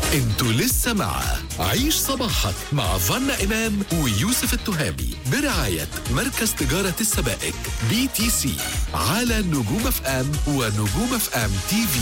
انتوا لسه مع عيش صباحك مع فنا إمام ويوسف التهامي برعاية مركز تجارة السبائك بي تي سي على نجوم اف ام ونجوم اف ام تي في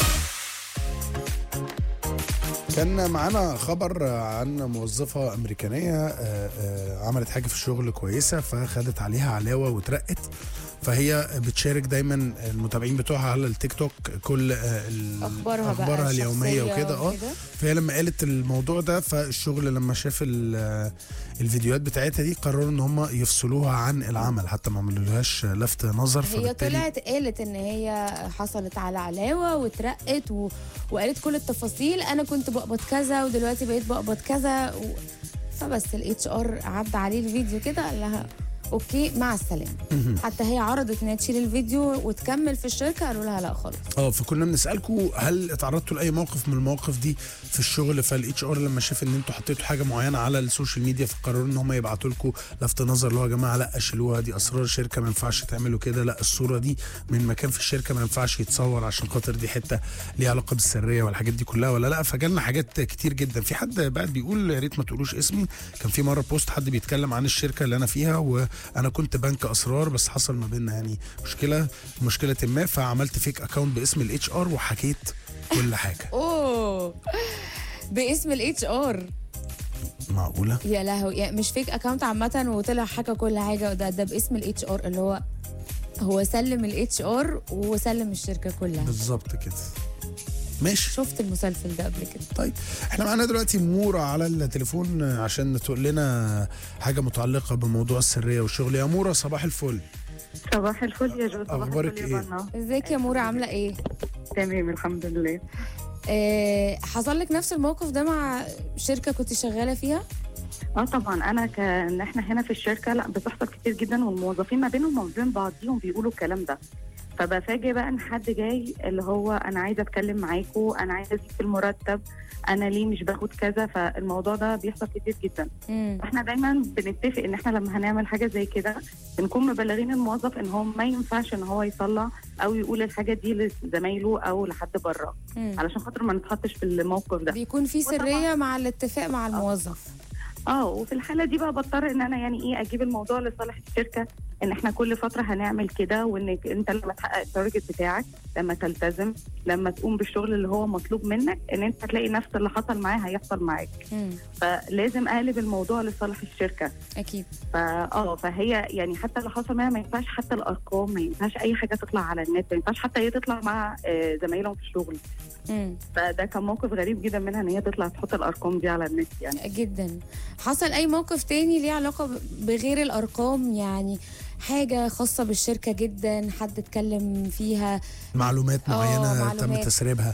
كان معانا خبر عن موظفة أمريكانية آه، آه، عملت حاجة في الشغل كويسة فخدت عليها علاوة وترقت فهي بتشارك دايما المتابعين بتوعها على التيك توك كل آه، ال- اخبارها بقى اخبارها اليوميه الشخصية وكده اه وكده. فهي لما قالت الموضوع ده فالشغل لما شاف ال- الفيديوهات بتاعتها دي قرروا ان هم يفصلوها عن العمل حتى ما عملولهاش لفت نظر هي فبالتالي طلعت قالت ان هي حصلت على علاوه واترقت و... وقالت كل التفاصيل انا كنت بقبض كذا ودلوقتي بقيت بقبض كذا و... فبس الاتش ار عدى عليه الفيديو كده قال لها اوكي مع السلامه حتى هي عرضت انها تشيل الفيديو وتكمل في الشركه قالوا لها لا خلاص اه فكنا بنسالكم هل اتعرضتوا لاي موقف من المواقف دي في الشغل فالاتش ار لما شاف ان انتوا حطيتوا حاجه معينه على السوشيال ميديا فقرروا ان هم يبعتوا لكم لفت نظر اللي هو يا جماعه لا شيلوها دي اسرار شركه ما ينفعش تعملوا كده لا الصوره دي من مكان في الشركه ما ينفعش يتصور عشان خاطر دي حته ليها علاقه بالسريه والحاجات دي كلها ولا لا فجالنا حاجات كتير جدا في حد بعد بيقول يا ريت ما تقولوش اسمي كان في مره بوست حد بيتكلم عن الشركه اللي انا فيها وانا كنت بنك اسرار بس حصل ما بيننا يعني مشكله مشكله ما فعملت فيك اكونت باسم الاتش ار وحكيت كل حاجه اوه باسم الاتش ار معقوله يا لهوي يعني مش فيك اكونت عامه وطلع حكى كل حاجه ده ده باسم الاتش ار اللي هو هو سلم الاتش ار وسلم الشركه كلها بالظبط كده ماشي شفت المسلسل ده قبل كده طيب احنا معانا دلوقتي مورا على التليفون عشان تقول لنا حاجه متعلقه بموضوع السريه والشغل يا مورا صباح الفل صباح الفل يا جو صباح أخبارك الفل يا إيه؟ بنا. ازيك يا مورا عامله ايه تمام الحمد لله آه حصل لك نفس الموقف ده مع شركه كنت شغاله فيها اه طبعا انا كان احنا هنا في الشركه لا بتحصل كتير جدا والموظفين ما بينهم وما بين بعضيهم بيقولوا الكلام ده فبفاجئ بقى ان حد جاي اللي هو انا عايزه اتكلم معاكم انا عايزه ازيد في المرتب انا ليه مش باخد كذا فالموضوع ده بيحصل كتير جدا امم احنا دايما بنتفق ان احنا لما هنعمل حاجه زي كده بنكون مبلغين الموظف ان هو ما ينفعش ان هو يطلع او يقول الحاجه دي لزمايله او لحد بره علشان خاطر ما نتحطش في الموقف ده بيكون في سريه مع الاتفاق مع الموظف اه وفي الحاله دي بقى بضطر ان انا يعني ايه اجيب الموضوع لصالح الشركه ان احنا كل فتره هنعمل كده وانك انت لما تحقق التارجت بتاعك لما تلتزم لما تقوم بالشغل اللي هو مطلوب منك ان انت هتلاقي نفس اللي حصل معاه هيحصل معاك مم. فلازم اقلب الموضوع لصالح الشركه اكيد فا اه فهي يعني حتى اللي حصل معاها ما ينفعش حتى الارقام ما ينفعش اي حاجه تطلع على النت ما ينفعش حتى هي تطلع مع آه، زمايلهم في الشغل مم. فده كان موقف غريب جدا منها ان هي تطلع تحط الارقام دي على النت يعني جدا حصل اي موقف تاني ليه علاقه ب- بغير الارقام يعني حاجه خاصه بالشركه جدا حد اتكلم فيها معلومات آه، معينه تم معلومات. تسريبها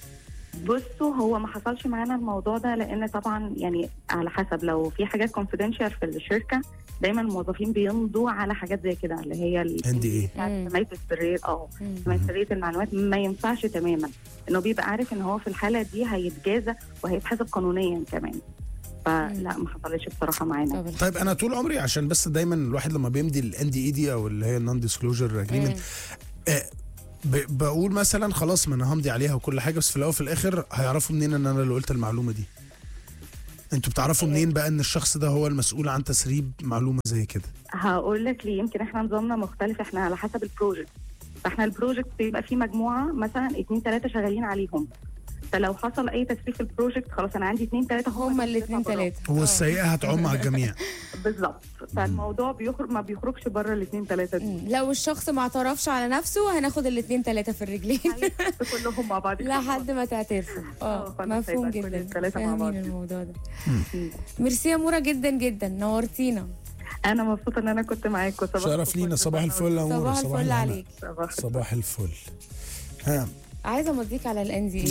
بصوا هو ما حصلش معانا الموضوع ده لان طبعا يعني على حسب لو في حاجات كونفيدنشال في الشركه دايما الموظفين بيمضوا على حاجات زي كده اللي هي ال- NDA. بتاعت مم. حمايه السريه اه مم. حمايه سريه المعلومات ما ينفعش تماما انه بيبقى عارف ان هو في الحاله دي هيتجازى وهيتحاسب قانونيا كمان فلا ما حصلش بصراحه معانا طب طيب انا طول عمري عشان بس دايما الواحد لما بيمضي الان دي اي دي او اللي هي النون ديسكلوجر اجريمنت ب- بقول مثلا خلاص ما انا همضي عليها وكل حاجه بس في الاول وفي الاخر هيعرفوا منين ان انا اللي قلت المعلومه دي انتوا بتعرفوا منين بقى ان الشخص ده هو المسؤول عن تسريب معلومه زي كده هقول لك ليه يمكن احنا نظامنا مختلف احنا على حسب البروجكت فاحنا البروجكت بيبقى فيه مجموعه مثلا اتنين تلاته شغالين عليهم فلو حصل اي تسريب في البروجكت خلاص انا عندي اتنين تلاته هما الاثنين ثلاثه والسيئه هتعم على الجميع بالظبط فالموضوع بيخرج ما بيخرجش بره الاثنين ثلاثه دي لو الشخص ما اعترفش على نفسه هناخد الاثنين ثلاثه في الرجلين هيتحطوا كلهم مع بعض لحد ما تعترفوا آه، اه خلاص مفهوم هيبقى كل جدا التلاتة مع بعض. فاهمين الموضوع ده مم. ميرسي يا مورا جدا جدا نورتينا انا مبسوطه ان انا كنت معاكم صباح شرف الفل. لينا صباح الفل يا عمر صباح الفل الهنا. عليك صباح صباح الفل ها عايزه امضيك على الان دي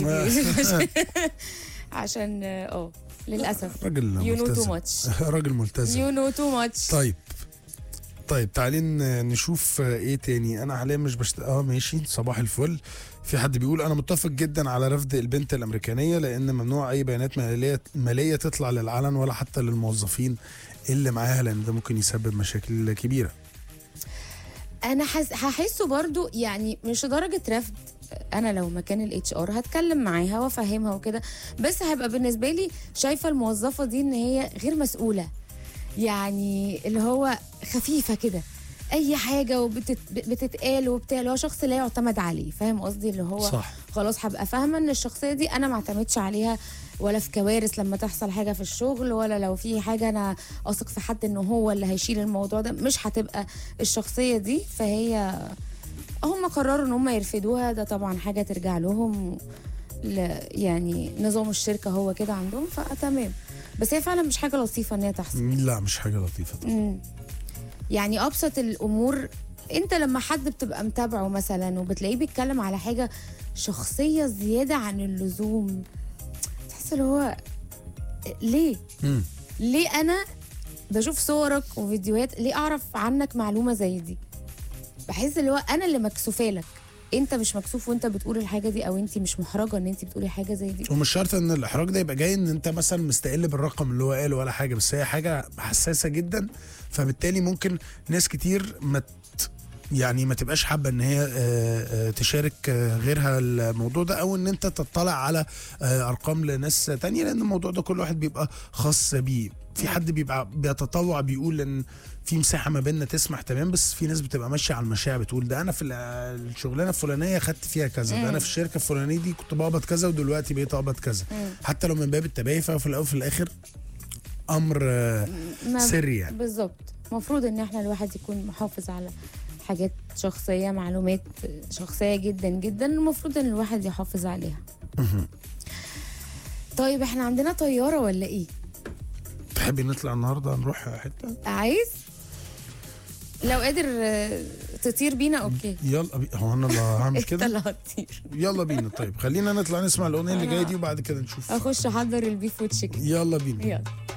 عشان اه للاسف راجل You know too ملتزم much. راجل ملتزم يو نو تو ماتش طيب طيب تعالي ن- نشوف آه، ايه تاني انا حاليا مش بشت... اه ماشي صباح الفل في حد بيقول انا متفق جدا على رفض البنت الامريكانيه لان ممنوع اي بيانات ماليه ماليه تطلع للعلن ولا حتى للموظفين اللي معاها لان ده ممكن يسبب مشاكل كبيره انا حس... هحسه برضو يعني مش لدرجه رفض انا لو مكان الاتش ار هتكلم معاها وافهمها وكده بس هيبقى بالنسبه لي شايفه الموظفه دي ان هي غير مسؤوله يعني اللي هو خفيفه كده اي حاجه وبتتقال وبتاع اللي هو شخص لا يعتمد عليه فاهم قصدي اللي هو صح. خلاص هبقى فاهمه ان الشخصيه دي انا ما اعتمدش عليها ولا في كوارث لما تحصل حاجه في الشغل ولا لو في حاجه انا اثق في حد انه هو اللي هيشيل الموضوع ده مش هتبقى الشخصيه دي فهي هم قرروا ان هم يرفدوها ده طبعا حاجه ترجع لهم ل يعني نظام الشركه هو كده عندهم فتمام بس هي فعلا مش حاجه لطيفه ان هي تحصل لا مش حاجه لطيفه طبعا مم. يعني ابسط الامور انت لما حد بتبقى متابعه مثلا وبتلاقيه بيتكلم على حاجه شخصيه زياده عن اللزوم تحس اللي هو ليه مم. ليه انا بشوف صورك وفيديوهات ليه اعرف عنك معلومه زي دي بحس اللي هو انا اللي مكسوفه لك انت مش مكسوف وانت بتقول الحاجه دي او انت مش محرجه ان انت بتقولي حاجه زي دي ومش شرط ان الاحراج ده يبقى جاي ان انت مثلا مستقل بالرقم اللي هو قاله ولا حاجه بس هي حاجه حساسه جدا فبالتالي ممكن ناس كتير ما ت- يعني ما تبقاش حابه ان هي آه، آه، تشارك آه، غيرها الموضوع ده او ان انت تطلع على آه، ارقام لناس تانية لان الموضوع ده كل واحد بيبقى خاص بيه في حد بيبقى بيتطوع بيقول ان في مساحه ما بيننا تسمح تمام بس في ناس بتبقى ماشيه على المشاعر بتقول ده انا في ال- الشغلانه الفلانيه خدت فيها كذا ده انا في الشركه الفلانيه دي كنت بقبض كذا ودلوقتي بقيت اقبض كذا حتى لو من باب التباهي ففي الاول وفي الاخر امر آه، ما- سري يعني بالظبط المفروض ان احنا الواحد يكون محافظ على حاجات شخصيه معلومات شخصيه جدا جدا المفروض ان الواحد يحافظ عليها طيب احنا عندنا طياره ولا ايه تحبي نطلع النهارده نروح حته عايز لو قادر آه، تطير بينا اوكي يلا بي... هو انا اللي هعمل انت كده اللي هتطير يلا بينا طيب خلينا نطلع نسمع الاغنيه اللي جايه دي وبعد كده نشوف اخش احضر البيف وتشيكن يلا بينا يلا